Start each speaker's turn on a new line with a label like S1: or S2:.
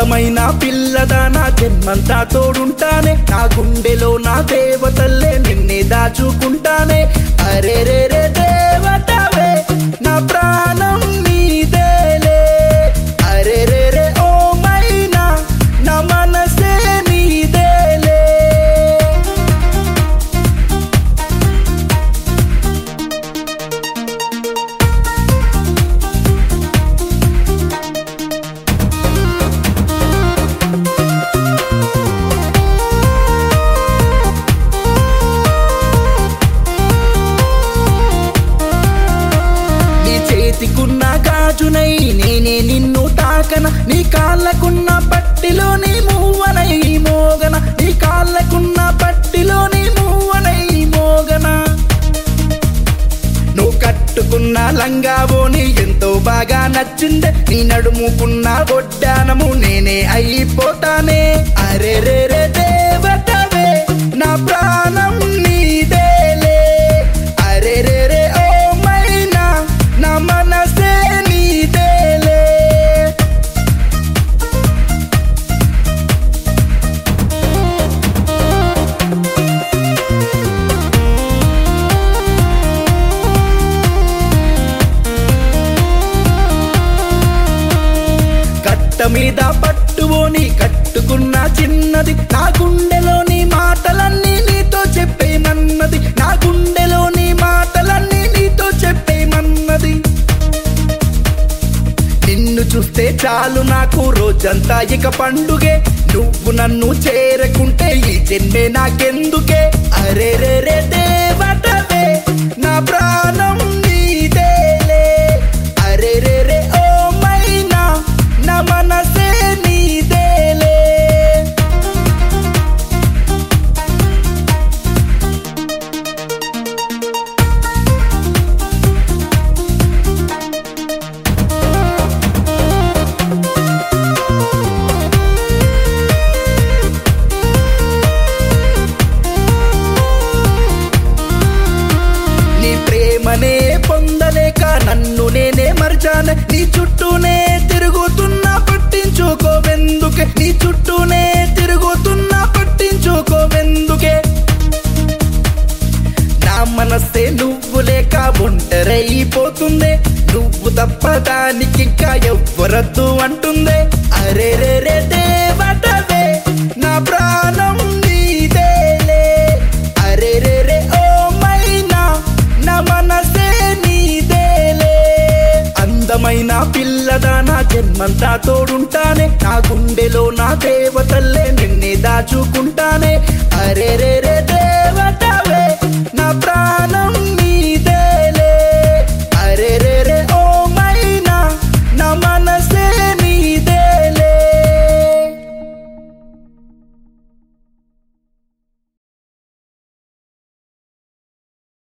S1: అందమైన పిల్లదా నా జన్మంతా తోడుంటానే నా గుండెలో నా దేవతల్లే నిన్నే దాచుకుంటానే అరే రే రే దేవతవే నా ప్రాణం నీదేలే అరే రే రే ఓ మైనా నా మనసే నీదేలే నీ చేతికున్న గాజునై నేనే నిన్ను తాకన నీ కాళ్ళకున్న పట్టిలోని మూవనై మోగన నీ కాళ్ళకున్న పట్టిలోని మూవనై మోగన నువ్వు కట్టుకున్న లంగావోని ఎంతో బాగా నచ్చిందే నీ నడుముకున్న ఒడ్డానము నేనే అయిపోతానే అరే రే రే దేవతవే నా ప్రాణం నీదేలే అరే రే రే ఓ మైనా నా మనసే నీదేలే కట్ట మీద పట్టువోని కట్టుకున్న చిన్నది నా గుండెలోని మాటలన్నీ నీతో చెప్పేమన్నది నా గుండెలోని మాటలన్నీ నీతో చెప్పేమన్నది నిన్ను చూస్తే చాలు నాకు రోజంతా ఇక పండుగే నువ్వు నన్ను చేరకుంటే ఈ జన్మే నాకెందుకే అరే రే రే దేవతవే నా ప్రాణం నీదేలే అరే రే రే ఓ మైనా నా మనసే నీదేలే నీ ప్రేమనే పొందలేక నన్ను నేనే మరిచానే నీ చుట్టూనే తిరుగుతున్నా పట్టించుకోవెందుకే నీ చుట్టూనే తిరుగుతున్నా పట్టించుకోవెందుకే నా మనసే నువ్వు లేక ఒంటరైపోతుందే నువ్వు తప్ప దానికి ఇంకా ఎవ్వరద్దు అంటుందే అరే రే రే దేవతవే నా ప్రాణం నీదేలే అరే రే రే ఓ మైనా నా మనసే నీదేలే అందమైన పిల్లదా నా జన్మంతా తోడుంటానే నా గుండెలో నా దేవతల్లే నిన్నే దా